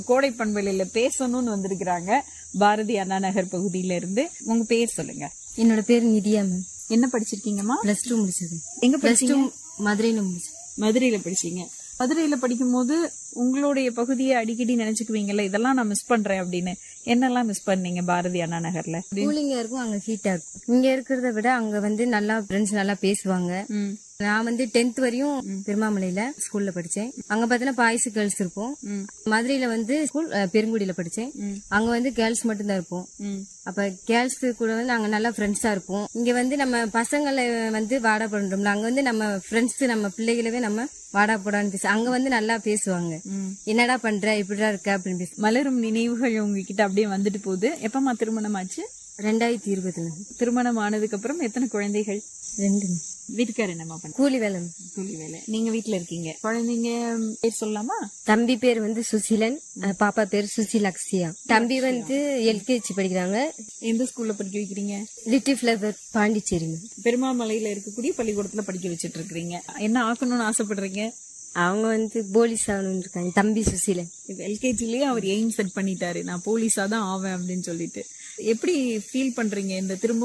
கோடை பண்பலையில பேசணும்னு வந்திருக்கிறாங்க பாரதி அண்ணா நகர் பகுதியில இருந்து உங்க பேர் சொல்லுங்க என்னோட பேர் நிதியா மேம் என்ன படிச்சிருக்கீங்கம்மா பிளஸ் டூ முடிச்சது எங்க பிளஸ் டூ படிச்சீங்க மதுரையில முடிச்சது மதுரையில படிச்சீங்க மதுரையில படிக்கும்போது உங்களுடைய பகுதியை அடிக்கடி நினைச்சுக்குவீங்கல்ல இதெல்லாம் நான் மிஸ் பண்றேன் அப்படின்னு என்னெல்லாம் மிஸ் பண்ணீங்க பாரதி அண்ணா நகர்ல கூலிங்கா இருக்கும் அங்க ஹீட்டா இருக்கும் இங்க இருக்கிறத விட அங்க வந்து நல்லா ஃப்ரெண்ட்ஸ் நல்லா பேசுவாங்க ம், நான் வந்து டென்த் வரையும் பெருமாமலையில ஸ்கூல்ல படிச்சேன் அங்க பாத்தீங்கன்னா பாய்ஸ் கேர்ள்ஸ் இருப்போம் ம், மதுரையில வந்து ஸ்கூல் பெருங்குடியில படிச்சேன் ம். அங்க வந்து கேர்ள்ஸ் மட்டும் தான் இருப்போம் ம். அப்ப கேர்ள்ஸ் கூட வந்து நாங்க நல்லா ஃப்ரெண்ட்ஸா இருப்போம் இங்க வந்து நம்ம பசங்களை வந்து வாடா பண்றோம்ல அங்க வந்து நம்ம ஃப்ரெண்ட்ஸ் நம்ம பிள்ளைகளவே நம்ம வாடா போடான்னு பேச அங்க வந்து நல்லா பேசுவாங்க ம். என்னடா பண்ற இப்படிடா இருக்க அப்படின்னு பேச மலரும் நினைவுகள் உங்ககிட்ட அப்படியே வந்துட்டு போகுது எப்பமா திருமணம் ஆச்சு ரெண்டாயிரத்தி இருபதுல திருமணம் ஆனதுக்கு அப்புறம் எத்தனை குழந்தைகள் ரெண்டு வீட்டுக்காரர் என்னம்மா பண்ண கூலி வேலை கூலி வேலை நீங்க வீட்டுல இருக்கீங்க குழந்தைங்க பேர் சொல்லலாமா தம்பி பேர் வந்து சுசிலன் அஹ் பாப்பா பேர் சுசிலக்ஷியா தம்பி வந்து எல்கேஜி படிக்கிறாங்க எந்த ஸ்கூல்ல படிக்க வைக்கிறீங்க லிட்டில் ஃபிளவர் பாண்டிச்சேரி ma'am. பெருமாமலையில இருக்கக்கூடிய பள்ளிக்கூடத்துல படிக்க வச்சிட்டு இருக்கீங்க என்ன ஆக்கணும்னு ஆசைப்படுறீங்க அவங்க வந்து போலீஸ் ஆகணும்னு இருக்காங்க தம்பி சுசிலன் எல்கேஜிலேயே அவர் எய்ம் செட் பண்ணிட்டாரு நான் போலீஸா தான் ஆவேன் அப்படின்னு சொல்லிட்டு எப்படி ஃபீல் பண்றீங்க இந்த திரும்ப